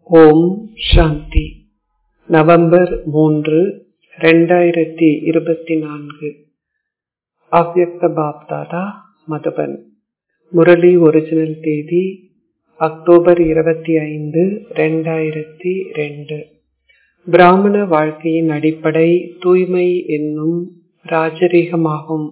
ஓம் சாந்தி November மூன்று ரெண்டாயிரத்தி இருபத்தி நான்கு அவ்யக்த பாப்தாதா மதுபன் முரளி ஒரிஜினல் தேதி அக்டோபர் இருபத்தி ஐந்து ரெண்டாயிரத்தி ரெண்டு பிராமண வாழ்க்கையின் அடிப்படை தூய்மை என்னும் ராஜரீகமாகும்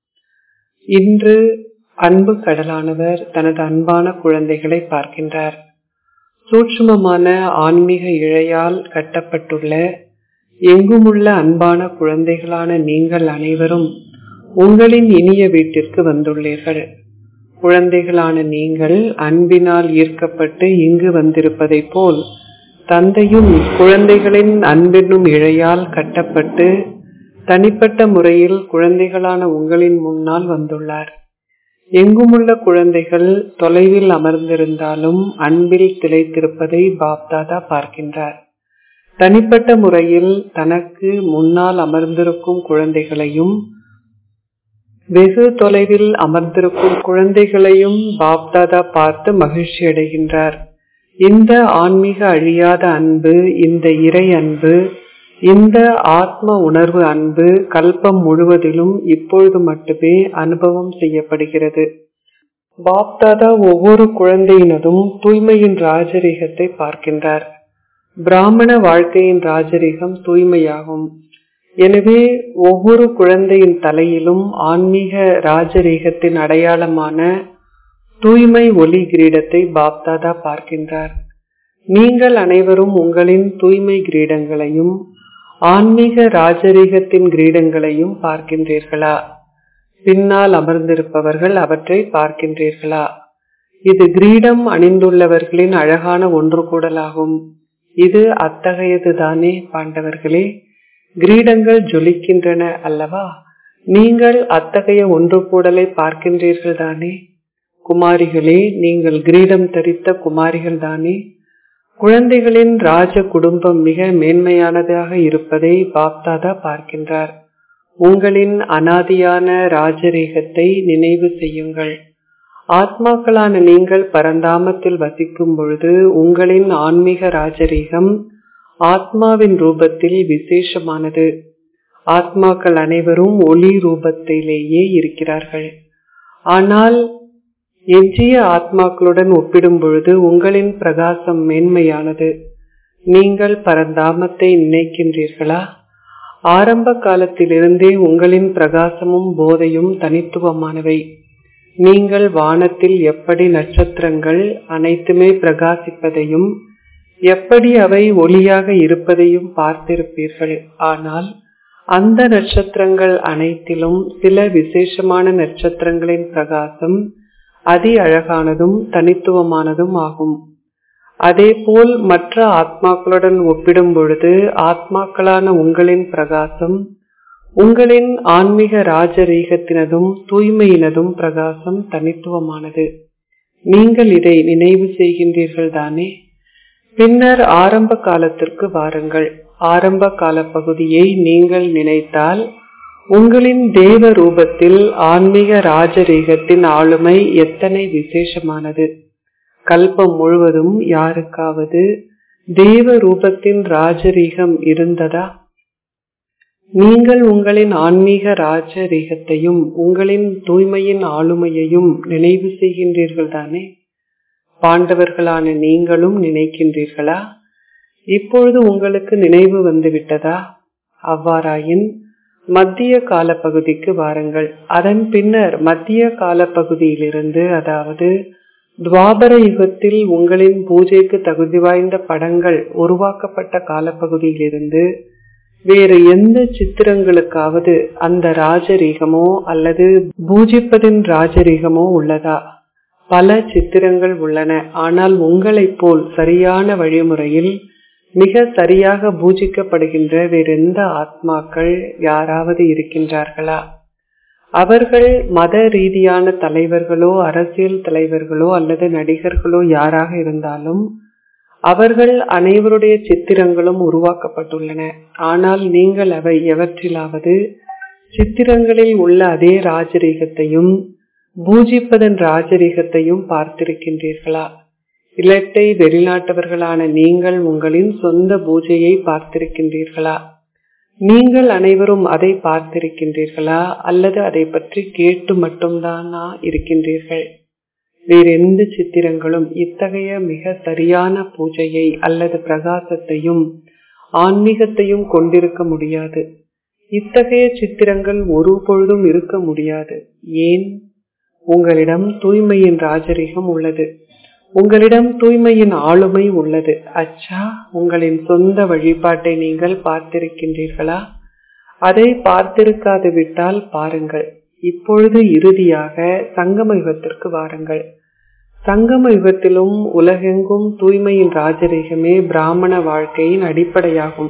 இன்று அன்பு கடலானவர் தனது அன்பான குழந்தைகளை பார்க்கின்றார் சூட்சுமமான ஆன்மீக இழையால் கட்டப்பட்டுள்ள எங்குமுள்ள அன்பான குழந்தைகளான நீங்கள் அனைவரும் உங்களின் இனிய வீட்டிற்கு வந்துள்ளீர்கள் குழந்தைகளான நீங்கள் அன்பினால் ஈர்க்கப்பட்டு இங்கு வந்திருப்பதை போல் தந்தையும் குழந்தைகளின் அன்பென்னும் இழையால் கட்டப்பட்டு தனிப்பட்ட முறையில் குழந்தைகளான உங்களின் முன்னால் வந்துள்ளார் எங்குமுள்ள குழந்தைகள் தொலைவில் அமர்ந்திருந்தாலும் அன்பில் திளைத்திருப்பதை பாப்தாதா பார்க்கின்றார் தனிப்பட்ட முறையில் தனக்கு முன்னால் அமர்ந்திருக்கும் குழந்தைகளையும் வெகு தொலைவில் அமர்ந்திருக்கும் குழந்தைகளையும் பாப்தாதா பார்த்து மகிழ்ச்சி அடைகின்றார் இந்த ஆன்மீக அழியாத அன்பு இந்த இறை அன்பு இந்த ஆத்ம உணர்வு அன்பு கல்பம் முழுவதிலும் இப்பொழுது மட்டுமே அனுபவம் செய்யப்படுகிறது பாப்தாதா ஒவ்வொரு குழந்தையினதும் தூய்மையின் ராஜரீகத்தை பார்க்கின்றார் பிராமண வாழ்க்கையின் ராஜரீகம் தூய்மையாகும் எனவே ஒவ்வொரு குழந்தையின் தலையிலும் ஆன்மீக ராஜரீகத்தின் அடையாளமான தூய்மை ஒளி கிரீடத்தை பாப்தாதா பார்க்கின்றார் நீங்கள் அனைவரும் உங்களின் தூய்மை கிரீடங்களையும் ஆன்மீக ராஜரீகத்தின் கிரீடங்களையும் பார்க்கின்றீர்களா பின்னால் அமர்ந்திருப்பவர்கள் அவற்றை பார்க்கின்றீர்களா இது கிரீடம் அணிந்துள்ளவர்களின் அழகான ஒன்று கூடலாகும் இது அத்தகையதுதானே பாண்டவர்களே கிரீடங்கள் ஜொலிக்கின்றன அல்லவா நீங்கள் அத்தகைய ஒன்று கூடலை பார்க்கின்றீர்கள் தானே குமாரிகளே நீங்கள் கிரீடம் தரித்த குமாரிகள் தானே குழந்தைகளின் ராஜ குடும்பம் மிக மேன்மையானதாக இருப்பதை பாப்தாதா பார்க்கின்றார் உங்களின் அனாதியான ராஜரீகத்தை நினைவு செய்யுங்கள் ஆத்மாக்களான நீங்கள் பரந்தாமத்தில் வசிக்கும் பொழுது உங்களின் ஆன்மீக ராஜரீகம் ஆத்மாவின் ரூபத்தில் விசேஷமானது ஆத்மாக்கள் அனைவரும் ஒளி ரூபத்திலேயே இருக்கிறார்கள் ஆனால் எஞ்சிய ஆத்மாக்களுடன் ஒப்பிடும் பொழுது உங்களின் பிரகாசம் மேன்மையானது நீங்கள் பரந்தாமத்தை நினைக்கின்றீர்களா ஆரம்ப காலத்திலிருந்தே உங்களின் பிரகாசமும் போதையும் தனித்துவமானவை நீங்கள் வானத்தில் எப்படி நட்சத்திரங்கள் அனைத்துமே பிரகாசிப்பதையும் எப்படி அவை ஒளியாக இருப்பதையும் பார்த்திருப்பீர்கள் ஆனால் அந்த நட்சத்திரங்கள் அனைத்திலும் சில விசேஷமான நட்சத்திரங்களின் பிரகாசம் அதி அழகானதும் தனித்துவமானதும் ஆகும் அதேபோல் மற்ற ஆத்மாக்களுடன் ஒப்பிடும் பொழுது ஆத்மாக்களான உங்களின் பிரகாசம் உங்களின் ஆன்மீக ராஜரீகத்தினதும் தூய்மையினதும் பிரகாசம் தனித்துவமானது நீங்கள் இதை நினைவு செய்கின்றீர்கள் தானே பின்னர் ஆரம்ப காலத்திற்கு வாருங்கள் ஆரம்ப கால பகுதியை நீங்கள் நினைத்தால் உங்களின் தேவ ரூபத்தில் ஆன்மீக ராஜரீகத்தின் ஆளுமை எத்தனை விசேஷமானது கல்பம் முழுவதும் யாருக்காவது தேவ ரூபத்தின் ராஜரீகம் இருந்ததா நீங்கள் உங்களின் ஆன்மீக ராஜரீகத்தையும் உங்களின் தூய்மையின் ஆளுமையையும் நினைவு செய்கின்றீர்கள் தானே பாண்டவர்களான நீங்களும் நினைக்கின்றீர்களா இப்பொழுது உங்களுக்கு நினைவு வந்துவிட்டதா அவ்வாறாயின் மத்திய கால பகுதிக்கு வாருங்கள் அதன் பின்னர் மத்திய கால பகுதியிலிருந்து அதாவது துவாபர யுகத்தில் உங்களின் பூஜைக்கு தகுதி வாய்ந்த படங்கள் உருவாக்கப்பட்ட காலப்பகுதியிலிருந்து வேறு எந்த சித்திரங்களுக்காவது அந்த ராஜரீகமோ அல்லது பூஜிப்பதின் ராஜரீகமோ உள்ளதா பல சித்திரங்கள் உள்ளன ஆனால் உங்களைப் போல் சரியான வழிமுறையில் மிக சரியாக பூஜிக்கப்படுகின்ற வேறெந்த ஆத்மாக்கள் யாராவது இருக்கின்றார்களா அவர்கள் மத ரீதியான தலைவர்களோ அரசியல் தலைவர்களோ அல்லது நடிகர்களோ யாராக இருந்தாலும் அவர்கள் அனைவருடைய சித்திரங்களும் உருவாக்கப்பட்டுள்ளன ஆனால் நீங்கள் அவை எவற்றிலாவது சித்திரங்களில் உள்ள அதே ராஜரீகத்தையும் பூஜிப்பதன் ராஜரீகத்தையும் பார்த்திருக்கின்றீர்களா இலட்டை வெளிநாட்டவர்களான நீங்கள் உங்களின் சொந்த பூஜையை பார்த்திருக்கின்றீர்களா நீங்கள் அனைவரும் அதை பார்த்திருக்கின்றீர்களா அல்லது அதை பற்றி கேட்டு மட்டும்தானா இருக்கின்றீர்கள் வேறெந்த சித்திரங்களும் இத்தகைய மிக சரியான பூஜையை அல்லது பிரகாசத்தையும் ஆன்மீகத்தையும் கொண்டிருக்க முடியாது இத்தகைய சித்திரங்கள் ஒரு பொழுதும் இருக்க முடியாது ஏன் உங்களிடம் தூய்மையின் ராஜரிகம் உள்ளது உங்களிடம் தூய்மையின் ஆளுமை உள்ளது அச்சா உங்களின் சொந்த வழிபாட்டை நீங்கள் பார்த்திருக்கின்றீர்களா அதை பார்த்திருக்காது விட்டால் பாருங்கள் இப்பொழுது இறுதியாக சங்கம யுகத்திற்கு வாருங்கள் சங்கம யுகத்திலும் உலகெங்கும் தூய்மையின் ராஜரிகமே பிராமண வாழ்க்கையின் அடிப்படையாகும்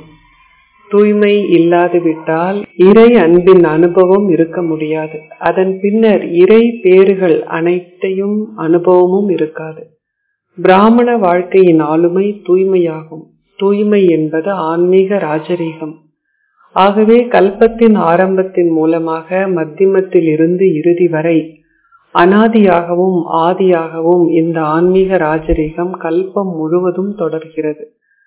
தூய்மை இல்லாது விட்டால் இறை அன்பின் அனுபவம் இருக்க முடியாது அதன் பின்னர் இறை பேறுகள் அனைத்தையும் அனுபவமும் இருக்காது பிராமண வாழ்க்கையின் ஆளுமை தூய்மையாகும் தூய்மை என்பது ஆன்மீக ராஜரீகம் ஆகவே கல்பத்தின் ஆரம்பத்தின் மூலமாக மத்தியமத்தில் இருந்து இறுதி வரை அனாதியாகவும் ஆதியாகவும் இந்த ஆன்மீக ராஜரீகம் கல்பம் முழுவதும் தொடர்கிறது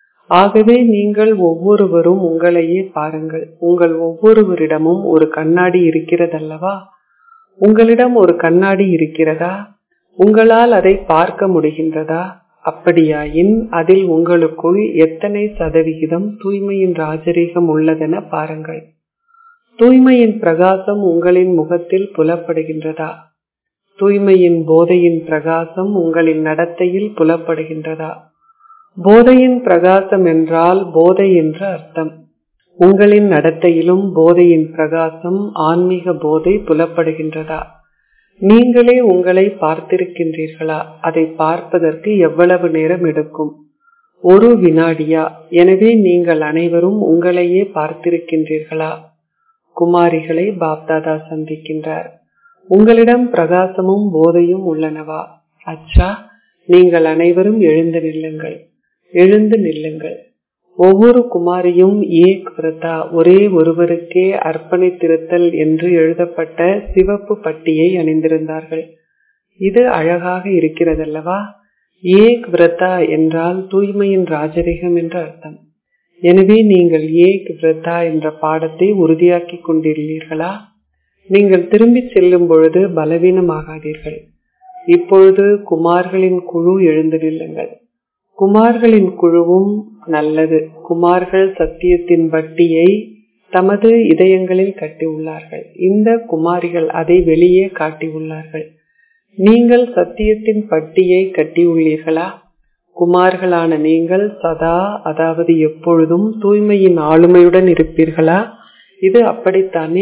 ஆகவே நீங்கள் ஒவ்வொருவரும் உங்களையே பாருங்கள் உங்கள் ஒவ்வொருவரிடமும் ஒரு கண்ணாடி இருக்கிறதல்லவா உங்களிடம் ஒரு கண்ணாடி இருக்கிறதா உங்களால் அதை பார்க்க முடிகின்றதா அப்படியாயின் அதில் உங்களுக்குள் எத்தனை சதவிகிதம் தூய்மையின் ராஜரீகம் உள்ளதென பாருங்கள் தூய்மையின் பிரகாசம் உங்களின் முகத்தில் புலப்படுகின்றதா தூய்மையின் போதையின் பிரகாசம் உங்களின் நடத்தையில் புலப்படுகின்றதா போதையின் பிரகாசம் என்றால் போதை என்று அர்த்தம் உங்களின் நடத்தையிலும் போதையின் பிரகாசம் ஆன்மீக போதை புலப்படுகின்றதா நீங்களே உங்களை பார்த்திருக்கின்றீர்களா அதை பார்ப்பதற்கு எவ்வளவு நேரம் எடுக்கும் ஒரு வினாடியா எனவே நீங்கள் அனைவரும் உங்களையே பார்த்திருக்கின்றீர்களா குமாரிகளை பாப்தாதா சந்திக்கின்றார் உங்களிடம் பிரகாசமும் போதையும் உள்ளனவா அச்சா நீங்கள் அனைவரும் எழுந்து நில்லுங்கள் எழுந்து நில்லுங்கள் ஒவ்வொரு குமாரியும் ஏக் விரதா ஒரே ஒருவருக்கே அர்ப்பணித்திருத்தல் என்று எழுதப்பட்ட சிவப்பு பட்டியை அணிந்திருந்தார்கள் இது அழகாக இருக்கிறதல்லவா ஏக் விரதா என்றால் தூய்மையின் ராஜரிகம் என்று அர்த்தம் எனவே நீங்கள் ஏக் விரதா என்ற பாடத்தை உறுதியாக்கி கொண்டிருந்தீர்களா நீங்கள் திரும்பி செல்லும் பொழுது பலவீனமாகாதீர்கள் இப்பொழுது குமார்களின் குழு எழுந்து நில்லுங்கள் குமார்களின் குழுவும் நல்லது குமார்கள் சத்தியத்தின் வட்டியை தமது இதயங்களில் கட்டியுள்ளார்கள் இந்த குமாரிகள் அதை வெளியே காட்டியுள்ளார்கள் நீங்கள் சத்தியத்தின் பட்டியை கட்டியுள்ளீர்களா குமார்களான நீங்கள் சதா அதாவது எப்பொழுதும் தூய்மையின் ஆளுமையுடன் இருப்பீர்களா இது அப்படித்தானே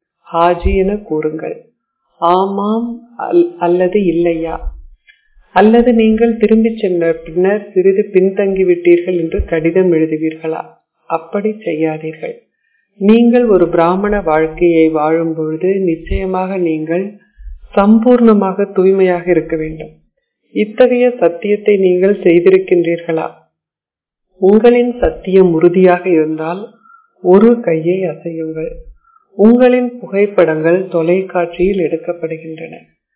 ஹாஜி என கூறுங்கள் ஆமாம் அல்லது இல்லையா அல்லது நீங்கள் திரும்பி சென்ற பின்னர் சிறிது பின்தங்கி விட்டீர்கள் என்று கடிதம் எழுதுவீர்களா அப்படி செய்யாதீர்கள் நீங்கள் ஒரு பிராமண வாழ்க்கையை வாழும் பொழுது நிச்சயமாக நீங்கள் சம்பூர்ணமாக தூய்மையாக இருக்க வேண்டும் இத்தகைய சத்தியத்தை நீங்கள் செய்திருக்கின்றீர்களா உங்களின் சத்தியம் உறுதியாக இருந்தால் ஒரு கையை அசையுங்கள் உங்களின் புகைப்படங்கள் தொலைக்காட்சியில் எடுக்கப்படுகின்றன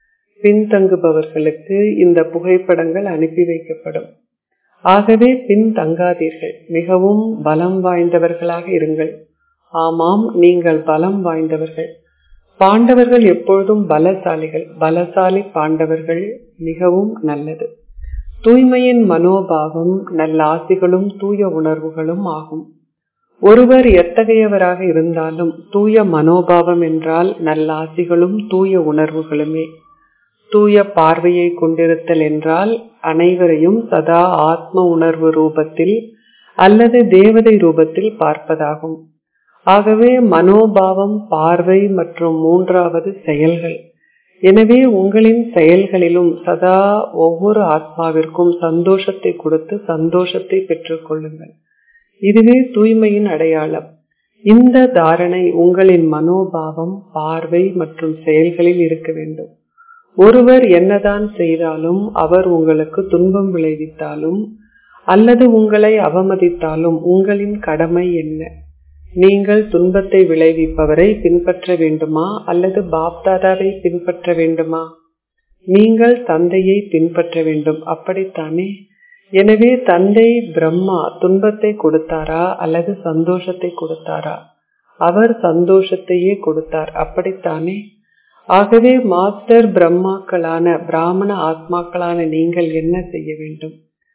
பின்தங்குபவர்களுக்கு இந்த புகைப்படங்கள் அனுப்பி வைக்கப்படும் ஆகவே பின்தங்காதீர்கள் மிகவும் பலம் வாய்ந்தவர்களாக இருங்கள் ஆமாம் நீங்கள் பலம் வாய்ந்தவர்கள் பாண்டவர்கள் எப்பொழுதும் பலசாலிகள் பலசாலி பாண்டவர்கள் மிகவும் நல்லது தூய்மையின் மனோபாவம் நல்ல ஆசிகளும் தூய உணர்வுகளும் ஆகும் ஒருவர் எத்தகையவராக இருந்தாலும் தூய மனோபாவம் என்றால் நல்ல ஆசிகளும் தூய உணர்வுகளுமே தூய பார்வையை கொண்டிருத்தல் என்றால் அனைவரையும் சதா ஆத்ம உணர்வு ரூபத்தில் அல்லது தேவதை ரூபத்தில் பார்ப்பதாகும் ஆகவே மனோபாவம் பார்வை மற்றும் மூன்றாவது செயல்கள் எனவே உங்களின் செயல்களிலும் சதா ஒவ்வொரு ஆத்மாவிற்கும் சந்தோஷத்தை கொடுத்து சந்தோஷத்தை பெற்றுக் கொள்ளுங்கள் இதுவே தூய்மையின் அடையாளம் இந்த தாரணை உங்களின் மனோபாவம் பார்வை மற்றும் செயல்களில் இருக்க வேண்டும் ஒருவர் என்னதான் செய்தாலும் அவர் உங்களுக்கு துன்பம் விளைவித்தாலும் அல்லது உங்களை அவமதித்தாலும் உங்களின் கடமை என்ன நீங்கள் துன்பத்தை விளைவிப்பவரை பின்பற்ற வேண்டுமா அல்லது பாப்தாதாவை பின்பற்ற வேண்டுமா நீங்கள் தந்தையை பின்பற்ற வேண்டும் அப்படித்தானே எனவே தந்தை பிரம்மா துன்பத்தை கொடுத்தாரா அல்லது சந்தோஷத்தை கொடுத்தாரா அவர் சந்தோஷத்தையே கொடுத்தார் அப்படித்தானே ஆகவே மாஸ்டர் பிரம்மாக்களான பிராமண ஆத்மாக்களான நீங்கள் என்ன செய்ய வேண்டும்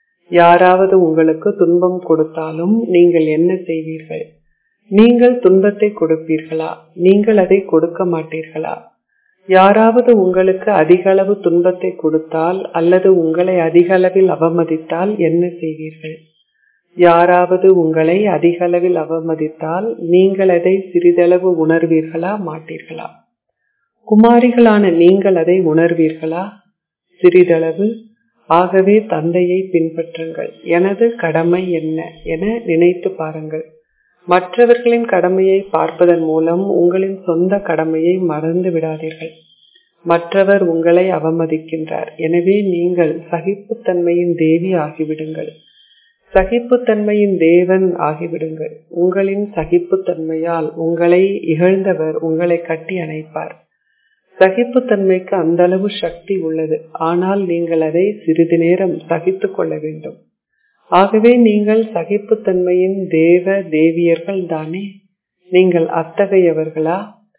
யாராவது உங்களுக்கு துன்பம் கொடுத்தாலும் நீங்கள் என்ன செய்வீர்கள் நீங்கள் துன்பத்தை கொடுப்பீர்களா நீங்கள் அதை கொடுக்க மாட்டீர்களா யாராவது உங்களுக்கு அதிக அளவு துன்பத்தை கொடுத்தால் அல்லது உங்களை அதிக அளவில் அவமதித்தால் என்ன செய்வீர்கள் யாராவது உங்களை அதிக அளவில் அவமதித்தால் நீங்கள் அதை சிறிதளவு உணர்வீர்களா மாட்டீர்களா குமாரிகளான நீங்கள் அதை உணர்வீர்களா சிறிதளவு ஆகவே தந்தையை பின்பற்றுங்கள் எனது கடமை என்ன என நினைத்து பாருங்கள் மற்றவர்களின் கடமையை பார்ப்பதன் மூலம் உங்களின் சொந்த கடமையை மறந்து விடாதீர்கள் மற்றவர் உங்களை அவமதிக்கின்றார் எனவே நீங்கள் சகிப்புத்தன்மையின் தேவி ஆகிவிடுங்கள் சகிப்புத்தன்மையின் தேவன் ஆகிவிடுங்கள் உங்களின் சகிப்புத்தன்மையால் உங்களை இகழ்ந்தவர் உங்களை கட்டி அணைப்பார் சகிப்புத்தன்மைக்கு அந்த அளவு சக்தி உள்ளது ஆனால் நீங்கள் அதை சிறிது நேரம் சகித்து கொள்ள வேண்டும் ஆகவே நீங்கள் சகிப்புத்தன்மையின் தேவ தேவியர்கள் தானே நீங்கள் அத்தகையவர்களா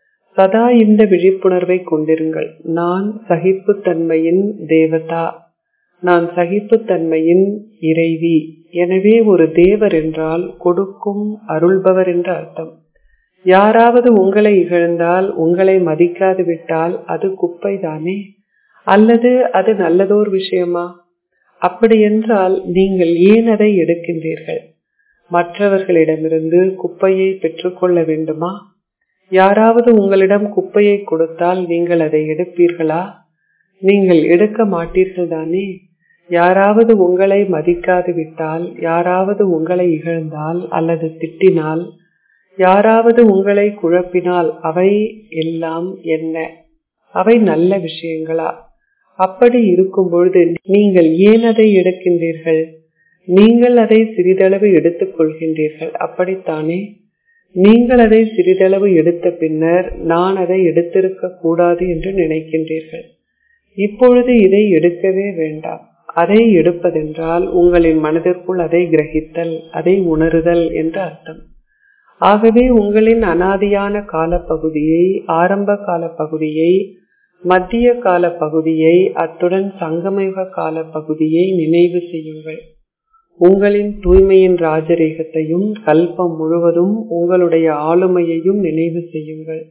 சதா இந்த விழிப்புணர்வை கொண்டிருங்கள் நான் சகிப்புத்தன்மையின் தேவதா நான் சகிப்புத்தன்மையின் இறைவி எனவே ஒரு தேவர் என்றால் கொடுக்கும் அருள்பவர் என்ற அர்த்தம் யாராவது உங்களை இகழ்ந்தால் உங்களை மதிக்காது விட்டால் அது குப்பைதானே அல்லது அது நல்லதோர் விஷயமா அப்படி என்றால் நீங்கள் ஏன் அதை எடுக்கின்றீர்கள் மற்றவர்களிடமிருந்து குப்பையை பெற்றுக்கொள்ள வேண்டுமா யாராவது உங்களிடம் குப்பையை கொடுத்தால் நீங்கள் அதை எடுப்பீர்களா நீங்கள் எடுக்க மாட்டீர்கள் தானே யாராவது உங்களை மதிக்காது விட்டால் யாராவது உங்களை இகழ்ந்தால் அல்லது திட்டினால் யாராவது உங்களை குழப்பினால் அவை எல்லாம் என்ன அவை நல்ல விஷயங்களா அப்படி இருக்கும் பொழுது நீங்கள் ஏன் அதை எடுக்கின்றீர்கள் நீங்கள் அதை சிறிதளவு எடுத்துக் கொள்கின்றீர்கள் அப்படித்தானே நீங்கள் அதை சிறிதளவு எடுத்த பின்னர் நான் அதை எடுத்திருக்க கூடாது என்று நினைக்கின்றீர்கள் இப்பொழுது இதை எடுக்கவே வேண்டாம் அதை எடுப்பதென்றால் உங்களின் மனதிற்குள் அதை கிரகித்தல் அதை உணருதல் என்று அர்த்தம் ஆகவே உங்களின் அனாதியான காலப்பகுதியை ஆரம்ப கால பகுதியை மத்திய கால பகுதியை அத்துடன் சங்கமயுக கால பகுதியை நினைவு செய்யுங்கள் உங்களின் தூய்மையின் ராஜரீகத்தையும் கல்பம் முழுவதும் உங்களுடைய ஆளுமையையும் நினைவு செய்யுங்கள்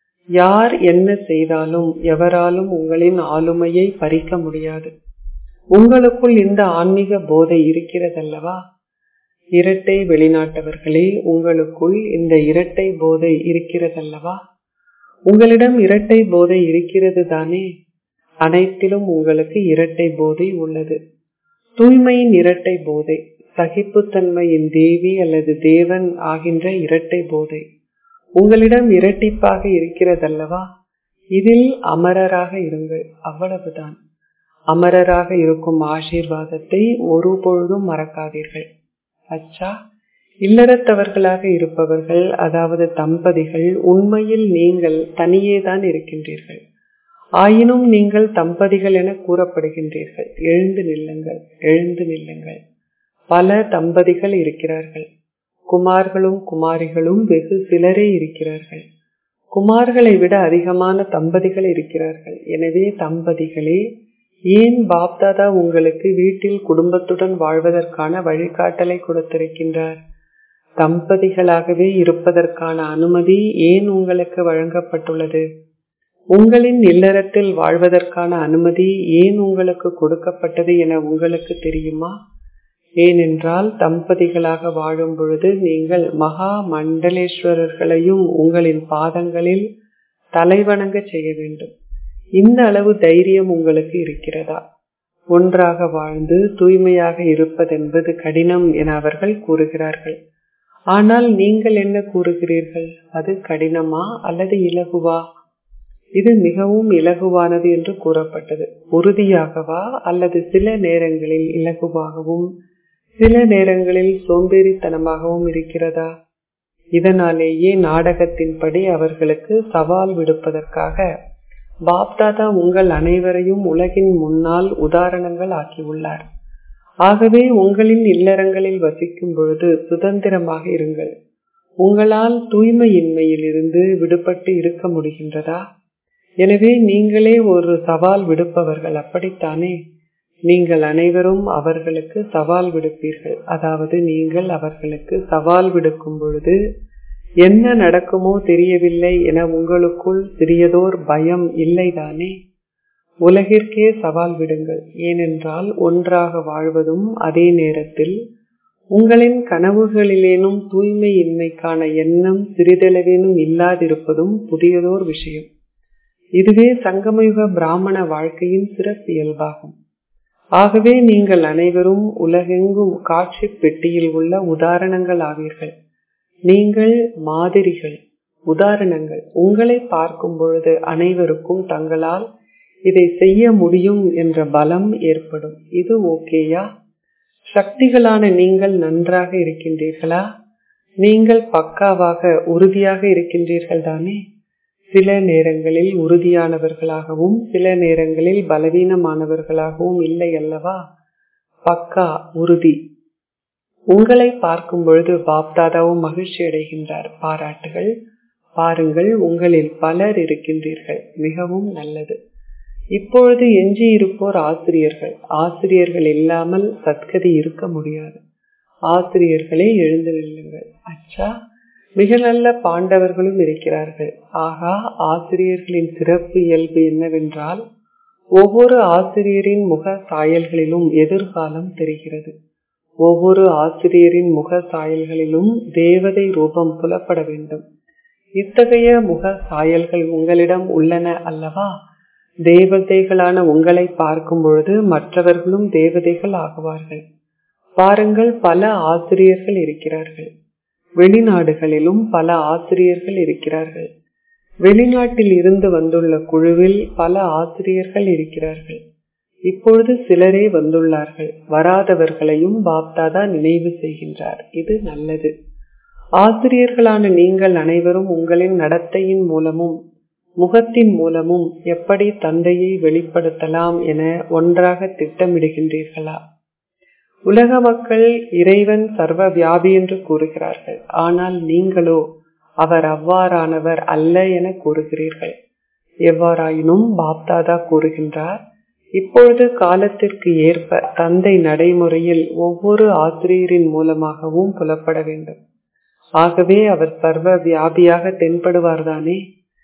யார் என்ன செய்தாலும் எவராலும் உங்களின் ஆளுமையை பறிக்க முடியாது உங்களுக்குள் இந்த ஆன்மீக போதை இருக்கிறதல்லவா இரட்டை வெளிநாட்டவர்களே உங்களுக்குள் இந்த இரட்டை போதை இருக்கிறதல்லவா உங்களிடம் இரட்டை போதை இருக்கிறது தானே அனைத்திலும் உங்களுக்கு இரட்டை போதை உள்ளது தூய்மையின் இரட்டை போதை சகிப்புத்தன்மையின் தேவி அல்லது தேவன் ஆகின்ற இரட்டை போதை உங்களிடம் இரட்டிப்பாக இருக்கிறதல்லவா இதில் அமரராக இருங்கள் அவ்வளவுதான் அமரராக இருக்கும் ஆசீர்வாதத்தை ஒரு பொழுதும் மறக்காதீர்கள் அச்சா இல்லறத்தவர்களாக இருப்பவர்கள் அதாவது தம்பதிகள் உண்மையில் நீங்கள் தனியே தான் இருக்கின்றீர்கள் ஆயினும் நீங்கள் தம்பதிகள் என கூறப்படுகின்றீர்கள் எழுந்து நில்லுங்கள் எழுந்து நில்லுங்கள் பல தம்பதிகள் இருக்கிறார்கள் குமார்களும் குமாரிகளும் வெகு சிலரே இருக்கிறார்கள் குமார்களை விட அதிகமான தம்பதிகள் இருக்கிறார்கள் எனவே தம்பதிகளே ஏன் பாப்தாதா உங்களுக்கு வீட்டில் குடும்பத்துடன் வாழ்வதற்கான வழிகாட்டலை கொடுத்திருக்கின்றார் தம்பதிகளாகவே இருப்பதற்கான அனுமதி ஏன் உங்களுக்கு வழங்கப்பட்டுள்ளது உங்களின் இல்லறத்தில் வாழ்வதற்கான அனுமதி ஏன் உங்களுக்கு கொடுக்கப்பட்டது என உங்களுக்கு தெரியுமா ஏனென்றால் தம்பதிகளாக வாழும் பொழுது நீங்கள் மகா மண்டலேஸ்வரர்களையும் உங்களின் பாதங்களில் தலைவணங்க செய்ய வேண்டும் இந்த அளவு தைரியம் உங்களுக்கு இருக்கிறதா ஒன்றாக வாழ்ந்து தூய்மையாக இருப்பதென்பது கடினம் என அவர்கள் கூறுகிறார்கள் ஆனால் நீங்கள் என்ன கூறுகிறீர்கள் அது கடினமா அல்லது இலகுவா இது மிகவும் இலகுவானது என்று கூறப்பட்டது உறுதியாகவா அல்லது சில நேரங்களில் இலகுவாகவும் சில நேரங்களில் சோம்பேறித்தனமாகவும் இருக்கிறதா இதனாலேயே நாடகத்தின்படி அவர்களுக்கு சவால் விடுப்பதற்காக பாப்தாதா உங்கள் அனைவரையும் உலகின் முன்னால் உதாரணங்கள் ஆக்கியுள்ளார் ஆகவே உங்களின் இல்லறங்களில் வசிக்கும் பொழுது சுதந்திரமாக இருங்கள் உங்களால் தூய்மையின்மையில் இருந்து விடுபட்டு இருக்க முடிகின்றதா எனவே நீங்களே ஒரு சவால் விடுப்பவர்கள் அப்படித்தானே நீங்கள் அனைவரும் அவர்களுக்கு சவால் விடுப்பீர்கள் அதாவது நீங்கள் அவர்களுக்கு சவால் விடுக்கும் பொழுது என்ன நடக்குமோ தெரியவில்லை என உங்களுக்குள் சிறியதோர் பயம் இல்லைதானே உலகிற்கே சவால் விடுங்கள் ஏனென்றால் ஒன்றாக வாழ்வதும் அதே நேரத்தில் உங்களின் கனவுகளிலேனும் தூய்மையின்மைக்கான எண்ணம் சிறிதளவேனும் இல்லாதிருப்பதும் புதியதோர் விஷயம் இதுவே சங்கமயுக பிராமண வாழ்க்கையின் சிறப்பியல்பாகும் ஆகவே நீங்கள் அனைவரும் உலகெங்கும் காட்சி பெட்டியில் உள்ள உதாரணங்கள் ஆவீர்கள் நீங்கள் மாதிரிகள் உதாரணங்கள் உங்களை பார்க்கும் பொழுது அனைவருக்கும் தங்களால் இதை செய்ய முடியும் என்ற பலம் ஏற்படும் இது ஓகேயா சக்திகளான நீங்கள் நன்றாக இருக்கின்றீர்களா நீங்கள் பக்காவாக உறுதியாக இருக்கின்றீர்கள் தானே சில நேரங்களில் உறுதியானவர்களாகவும் சில நேரங்களில் பலவீனமானவர்களாகவும் இல்லை அல்லவா பக்கா உறுதி உங்களை பார்க்கும் பொழுது பாப்தாதாவும் மகிழ்ச்சி அடைகின்றார் பாராட்டுகள் பாருங்கள் உங்களில் பலர் இருக்கின்றீர்கள் மிகவும் நல்லது இப்பொழுது எஞ்சி இருப்போர் ஆசிரியர்கள் ஆசிரியர்கள் இல்லாமல் சத்கதி இருக்க முடியாது ஆசிரியர்களே எழுந்து நில்லுங்கள் அச்சா மிக நல்ல பாண்டவர்களும் இருக்கிறார்கள் ஆகா ஆசிரியர்களின் சிறப்பு இயல்பு என்னவென்றால் ஒவ்வொரு ஆசிரியரின் முக சாயல்களிலும் எதிர்காலம் தெரிகிறது ஒவ்வொரு ஆசிரியரின் முக சாயல்களிலும் தேவதை ரூபம் புலப்பட வேண்டும் இத்தகைய முக சாயல்கள் உங்களிடம் உள்ளன அல்லவா தேவதைகளான உங்களை பார்க்கும் பொழுது மற்றவர்களும் தேவதைகள் ஆகுவார்கள் பாருங்கள் பல ஆசிரியர்கள் இருக்கிறார்கள் வெளிநாடுகளிலும் பல ஆசிரியர்கள் இருக்கிறார்கள் வெளிநாட்டில் இருந்து வந்துள்ள குழுவில் பல ஆசிரியர்கள் இருக்கிறார்கள் இப்பொழுது சிலரே வந்துள்ளார்கள் வராதவர்களையும் பாப்தாதா நினைவு செய்கின்றார் இது நல்லது ஆசிரியர்களான நீங்கள் அனைவரும் உங்களின் நடத்தையின் மூலமும் முகத்தின் மூலமும் எப்படி தந்தையை வெளிப்படுத்தலாம் என ஒன்றாக திட்டமிடுகின்றீர்களா உலக மக்கள் இறைவன் சர்வ வியாபி என்று கூறுகிறார்கள் ஆனால் நீங்களோ அவர் அவ்வாறானவர் அல்ல என கூறுகிறீர்கள் எவ்வாறாயினும் பாப்தாதா கூறுகின்றார் இப்பொழுது காலத்திற்கு ஏற்ப தந்தை நடைமுறையில் ஒவ்வொரு ஆசிரியரின் மூலமாகவும் புலப்பட வேண்டும் ஆகவே அவர் சர்வ வியாபியாக தென்படுவார்தானே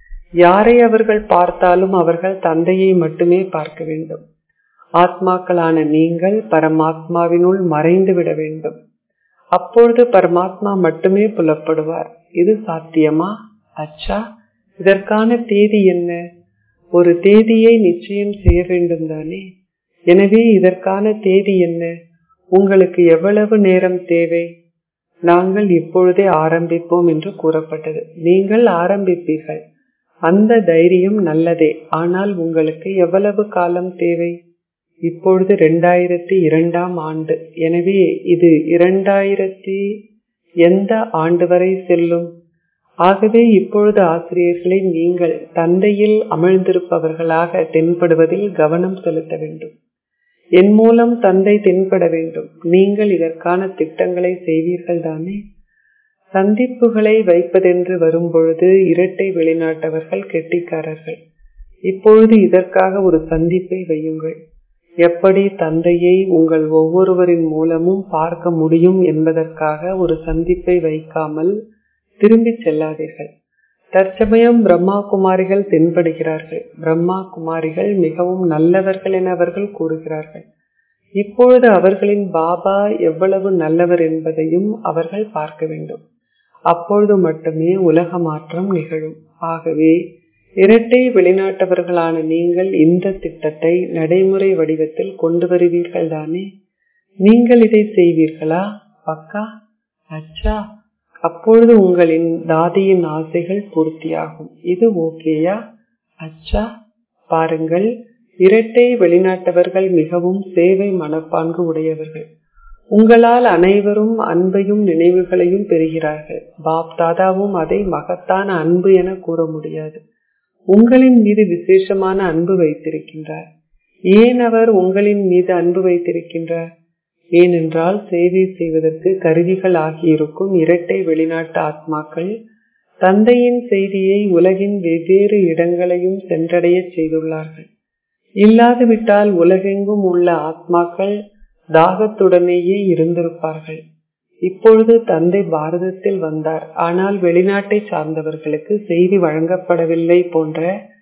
யாரை அவர்கள் பார்த்தாலும் அவர்கள் தந்தையை மட்டுமே பார்க்க வேண்டும் ஆத்மாக்களான நீங்கள் பரமாத்மாவினுள் மறைந்து விட வேண்டும் அப்பொழுது பரமாத்மா மட்டுமே புலப்படுவார் இது சாத்தியமா அச்சா இதற்கான தேதி என்ன ஒரு தேதியை நிச்சயம் செய்ய வேண்டும் தானே எனவே இதற்கான தேதி என்ன உங்களுக்கு எவ்வளவு நேரம் தேவை நாங்கள் இப்பொழுதே ஆரம்பிப்போம் என்று கூறப்பட்டது நீங்கள் ஆரம்பிப்பீர்கள் அந்த தைரியம் நல்லதே ஆனால் உங்களுக்கு எவ்வளவு காலம் தேவை இப்பொழுது இரண்டாயிரத்தி இரண்டாம் ஆண்டு எனவே இது இரண்டாயிரத்தி எந்த ஆண்டு வரை செல்லும் ஆகவே இப்பொழுது ஆசிரியர்களை நீங்கள் தந்தையில் அமிழ்ந்திருப்பவர்களாக தென்படுவதில் கவனம் செலுத்த வேண்டும் என் மூலம் தந்தை தென்பட வேண்டும் நீங்கள் இதற்கான திட்டங்களை செய்வீர்கள் தானே சந்திப்புகளை வைப்பதென்று வரும்பொழுது இரட்டை வெளிநாட்டவர்கள் கெட்டிக்காரர்கள் இப்பொழுது இதற்காக ஒரு சந்திப்பை வையுங்கள் எப்படி தந்தையை உங்கள் ஒவ்வொருவரின் மூலமும் பார்க்க முடியும் என்பதற்காக ஒரு சந்திப்பை வைக்காமல் திரும்பி செல்லாதீர்கள் தற்சமயம் பிரம்மா குமாரிகள் தென்படுகிறார்கள் பிரம்மா குமாரிகள் மிகவும் நல்லவர்கள் என அவர்கள் கூறுகிறார்கள் இப்பொழுது அவர்களின் பாபா எவ்வளவு நல்லவர் என்பதையும் அவர்கள் பார்க்க வேண்டும் அப்பொழுது மட்டுமே உலக மாற்றம் நிகழும் ஆகவே இரட்டை வெளிநாட்டவர்களான நீங்கள் இந்த திட்டத்தை நடைமுறை வடிவத்தில் கொண்டு வருவீர்கள் தானே நீங்கள் இதை செய்வீர்களா பக்கா அச்சா அப்பொழுது உங்களின் தாதியின் ஆசைகள் பூர்த்தியாகும் இது ஓகேயா அச்சா பாருங்கள் இரட்டை வெளிநாட்டவர்கள் மிகவும் சேவை மனப்பான்கு உடையவர்கள் உங்களால் அனைவரும் அன்பையும் நினைவுகளையும் பெறுகிறார்கள் பாப் தாதாவும் அதை மகத்தான அன்பு என கூற முடியாது உங்களின் மீது விசேஷமான அன்பு வைத்திருக்கின்றார் ஏன் அவர் உங்களின் மீது அன்பு வைத்திருக்கின்றார் ஏனென்றால் சேவை செய்வதற்கு கருவிகள் ஆகியிருக்கும் இரட்டை வெளிநாட்டு ஆத்மாக்கள் தந்தையின் செய்தியை உலகின் வெவ்வேறு இடங்களையும் சென்றடைய செய்துள்ளார்கள் இல்லாதுவிட்டால் உலகெங்கும் உள்ள ஆத்மாக்கள் தாகத்துடனேயே இருந்திருப்பார்கள் இப்பொழுது தந்தை பாரதத்தில் வந்தார் ஆனால் வெளிநாட்டை சார்ந்தவர்களுக்கு செய்தி வழங்கப்படவில்லை போன்ற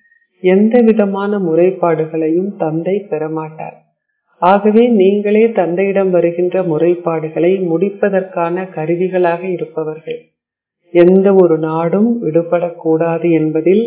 எந்த விதமான முறைப்பாடுகளையும் தந்தை பெறமாட்டார் ஆகவே நீங்களே தந்தையிடம் வருகின்ற முறைப்பாடுகளை முடிப்பதற்கான கருவிகளாக இருப்பவர்கள் எந்த ஒரு நாடும் விடுபடக்கூடாது என்பதில்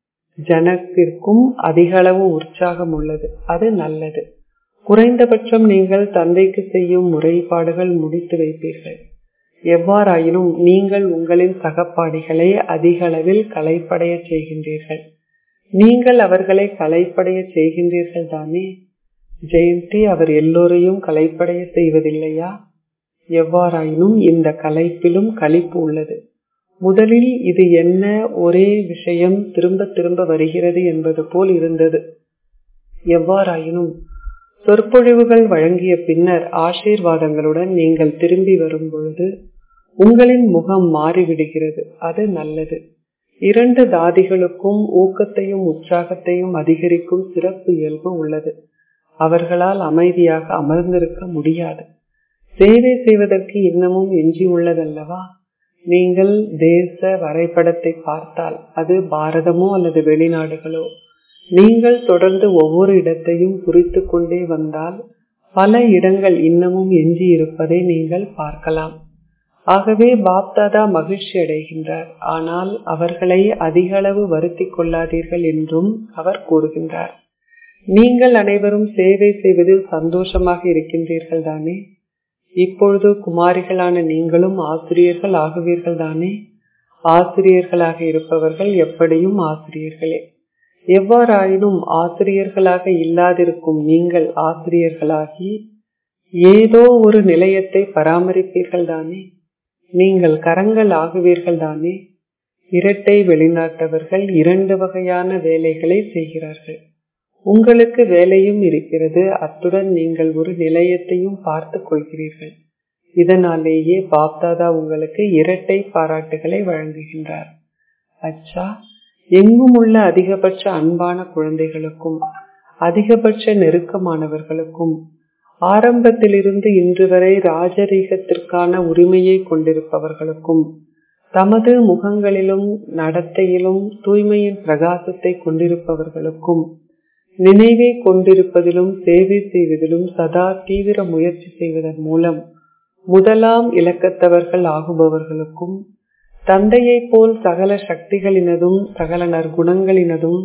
ஜனத்திற்கும் அதிக அளவு உற்சாகம் உள்ளது அது நல்லது குறைந்தபட்சம் நீங்கள் தந்தைக்கு செய்யும் முறைப்பாடுகள் முடித்து வைப்பீர்கள் எவ்வாறாயினும் நீங்கள் உங்களின் சகப்பாடிகளை அதிக அளவில் கலைப்படைய செய்கின்றீர்கள் நீங்கள் அவர்களை கலைப்படைய செய்கின்றீர்கள் தானே ஜெயந்தி அவர் எல்லோரையும் கலைப்படைய செய்வதில்லையா எவ்வாறாயினும் இந்த கலைப்பிலும் கழிப்பு உள்ளது முதலில் இது என்ன ஒரே விஷயம் திரும்ப திரும்ப வருகிறது என்பது போல் இருந்தது எவ்வாறாயினும் சொற்பொழிவுகள் வழங்கிய பின்னர் ஆசீர்வாதங்களுடன் நீங்கள் திரும்பி வரும் பொழுது உங்களின் முகம் மாறிவிடுகிறது அது நல்லது இரண்டு தாதிகளுக்கும் ஊக்கத்தையும் உற்சாகத்தையும் அதிகரிக்கும் சிறப்பு இயல்பு உள்ளது அவர்களால் அமைதியாக அமர்ந்திருக்க முடியாது சேவை செய்வதற்கு இன்னமும் எஞ்சி உள்ளதல்லவா நீங்கள் தேச வரைபடத்தை பார்த்தால் அது பாரதமோ அல்லது வெளிநாடுகளோ நீங்கள் தொடர்ந்து ஒவ்வொரு இடத்தையும் குறித்து கொண்டே வந்தால் பல இடங்கள் இன்னமும் எஞ்சி இருப்பதை நீங்கள் பார்க்கலாம் ஆகவே பாப்தாதா மகிழ்ச்சி அடைகின்றார் ஆனால் அவர்களை அதிக அளவு வருத்தி கொள்ளாதீர்கள் என்றும் அவர் கூறுகின்றார் நீங்கள் அனைவரும் சேவை செய்வதில் சந்தோஷமாக இருக்கின்றீர்கள் தானே இப்பொழுது குமாரிகளான நீங்களும் ஆசிரியர்கள் ஆகுவீர்கள் தானே ஆசிரியர்களாக இருப்பவர்கள் எப்படியும் ஆசிரியர்களே எவ்வாறாயினும் ஆசிரியர்களாக இல்லாதிருக்கும் நீங்கள் ஆசிரியர்களாகி ஏதோ ஒரு நிலையத்தை பராமரிப்பீர்கள் தானே நீங்கள் கரங்கள் ஆகுவீர்கள் தானே இரட்டை வெளிநாட்டவர்கள் இரண்டு வகையான வேலைகளை செய்கிறார்கள் உங்களுக்கு வேலையும் இருக்கிறது அத்துடன் நீங்கள் ஒரு நிலையத்தையும் பார்த்து கொள்கிறீர்கள் இதனாலேயே பாப்தாதா உங்களுக்கு இரட்டை பாராட்டுகளை வழங்குகின்றார் அச்சா எங்கும் உள்ள அதிகபட்ச அன்பான குழந்தைகளுக்கும் அதிகபட்ச நெருக்கமானவர்களுக்கும் ஆரம்பத்திலிருந்து இன்று வரை ராஜரீகத்திற்கான உரிமையை கொண்டிருப்பவர்களுக்கும் தமது முகங்களிலும் நடத்தையிலும் தூய்மையின் பிரகாசத்தை கொண்டிருப்பவர்களுக்கும் நினைவை கொண்டிருப்பதிலும் சேவை செய்வதிலும் சதா தீவிர முயற்சி செய்வதன் மூலம் முதலாம் இலக்கத்தவர்கள் ஆகுபவர்களுக்கும் தந்தையை போல் சகல சக்திகளினதும் சகல நற்குணங்களினதும்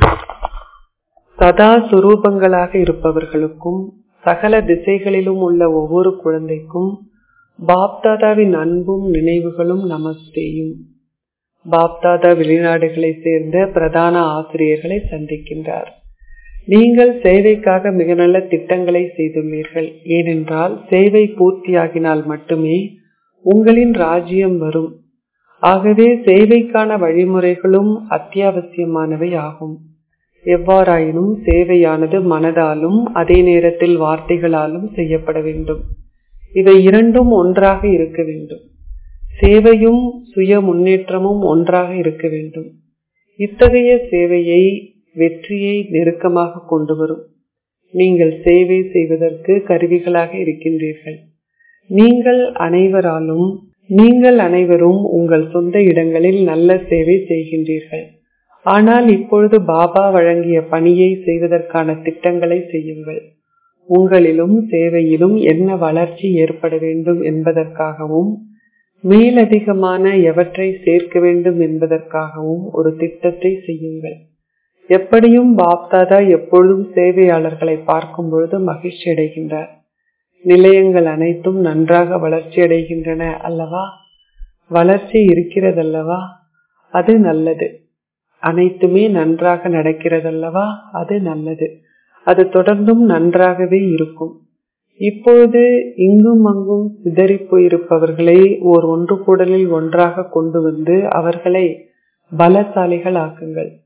சதா சுரூபங்களாக இருப்பவர்களுக்கும் சகல திசைகளிலும் உள்ள ஒவ்வொரு குழந்தைக்கும் பாப்தாதாவின் அன்பும் நினைவுகளும் நமஸ்தேயும் பாப்தாதா வெளிநாடுகளை சேர்ந்த பிரதான ஆசிரியர்களை சந்திக்கின்றார் நீங்கள் சேவைக்காக மிக நல்ல திட்டங்களை செய்துள்ளீர்கள் ஏனென்றால் சேவை பூர்த்தியாகினால் மட்டுமே உங்களின் ராஜ்யம் வரும் ஆகவே சேவைக்கான வழிமுறைகளும் அத்தியாவசியமானவை ஆகும் எவ்வாறாயினும் சேவையானது மனதாலும் அதே நேரத்தில் வார்த்தைகளாலும் செய்யப்பட வேண்டும் இவை இரண்டும் ஒன்றாக இருக்க வேண்டும் சேவையும் சுய முன்னேற்றமும் ஒன்றாக இருக்க வேண்டும் இத்தகைய சேவையை வெற்றியை நெருக்கமாக கொண்டு வரும் நீங்கள் சேவை செய்வதற்கு கருவிகளாக இருக்கின்றீர்கள் நீங்கள் அனைவராலும் நீங்கள் அனைவரும் உங்கள் சொந்த இடங்களில் நல்ல சேவை செய்கின்றீர்கள் ஆனால் இப்பொழுது பாபா வழங்கிய பணியை செய்வதற்கான திட்டங்களை செய்யுங்கள் உங்களிலும் சேவையிலும் என்ன வளர்ச்சி ஏற்பட வேண்டும் என்பதற்காகவும் மேலதிகமான எவற்றை சேர்க்க வேண்டும் என்பதற்காகவும் ஒரு திட்டத்தை செய்யுங்கள் எப்படியும் பாப்தாதா எப்பொழுதும் சேவையாளர்களை பார்க்கும் பொழுது மகிழ்ச்சி அடைகின்றார் நிலையங்கள் அனைத்தும் நன்றாக வளர்ச்சி அடைகின்றன அல்லவா வளர்ச்சி இருக்கிறதல்லவா அது நல்லது அனைத்துமே நன்றாக நடக்கிறதல்லவா அது நல்லது அது தொடர்ந்தும் நன்றாகவே இருக்கும் இப்பொழுது இங்கும் அங்கும் சிதறி போயிருப்பவர்களை ஓர் ஒன்று கூடலில் ஒன்றாக கொண்டு வந்து அவர்களை பலசாலிகள் ஆக்குங்கள்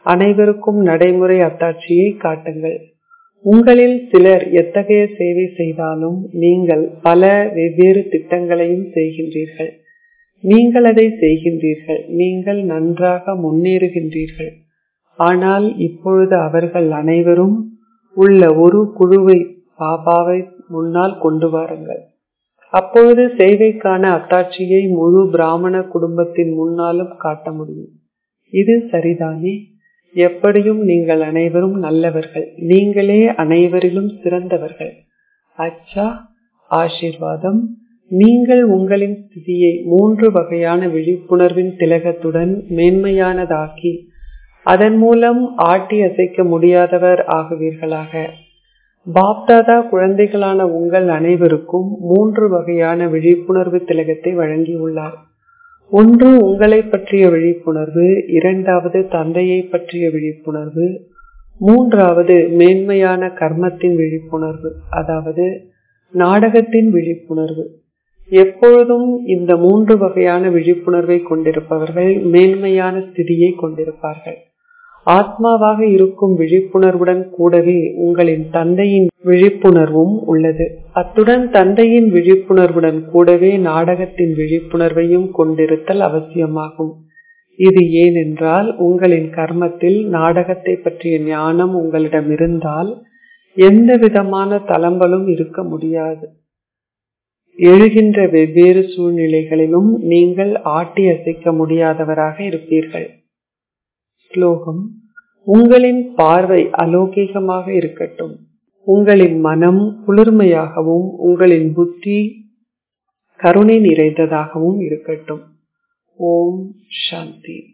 அனைவருக்கும் நடைமுறை அத்தாட்சியை காட்டுங்கள் உங்களில் சிலர் எத்தகைய சேவை செய்தாலும் நீங்கள் பல வெவ்வேறு திட்டங்களையும் செய்கின்றீர்கள் நீங்கள் அதை செய்கின்றீர்கள் நீங்கள் நன்றாக முன்னேறுகின்றீர்கள் ஆனால் இப்பொழுது அவர்கள் அனைவரும் உள்ள ஒரு குழுவை பாபாவை முன்னால் கொண்டு வாருங்கள் அப்பொழுது சேவைக்கான அத்தாட்சியை முழு பிராமண குடும்பத்தின் முன்னாலும் காட்ட முடியும் இது சரிதானே எப்படியும் நீங்கள் அனைவரும் நல்லவர்கள் நீங்களே அனைவரிலும் சிறந்தவர்கள் அச்சா ஆசிர்வாதம் நீங்கள் உங்களின் ஸ்திதியை மூன்று வகையான விழிப்புணர்வின் திலகத்துடன் மேன்மையானதாக்கி அதன் மூலம் ஆட்டி அசைக்க முடியாதவர் ஆகுவீர்களாக பாப்தாதா குழந்தைகளான உங்கள் அனைவருக்கும் மூன்று வகையான விழிப்புணர்வு திலகத்தை வழங்கியுள்ளார் ஒன்று உங்களை பற்றிய விழிப்புணர்வு இரண்டாவது தந்தையை பற்றிய விழிப்புணர்வு மூன்றாவது மேன்மையான கர்மத்தின் விழிப்புணர்வு அதாவது நாடகத்தின் விழிப்புணர்வு எப்பொழுதும் இந்த மூன்று வகையான விழிப்புணர்வை கொண்டிருப்பவர்கள் மேன்மையான ஸ்திதியை கொண்டிருப்பார்கள் ஆத்மாவாக இருக்கும் விழிப்புணர்வுடன் கூடவே உங்களின் தந்தையின் விழிப்புணர்வும் உள்ளது அத்துடன் தந்தையின் விழிப்புணர்வுடன் கூடவே நாடகத்தின் விழிப்புணர்வையும் கொண்டிருத்தல் அவசியமாகும் இது ஏனென்றால் உங்களின் கர்மத்தில் நாடகத்தை பற்றிய ஞானம் உங்களிடம் இருந்தால் எந்த விதமான தளம்பலும் இருக்க முடியாது எழுகின்ற வெவ்வேறு சூழ்நிலைகளிலும் நீங்கள் ஆட்டி அசைக்க முடியாதவராக இருப்பீர்கள் ஸ்லோகம் உங்களின் பார்வை அலௌகிகமாக இருக்கட்டும் உங்களின் மனம் குளிர்மையாகவும் உங்களின் புத்தி கருணை நிறைந்ததாகவும் இருக்கட்டும் ஓம் சாந்தி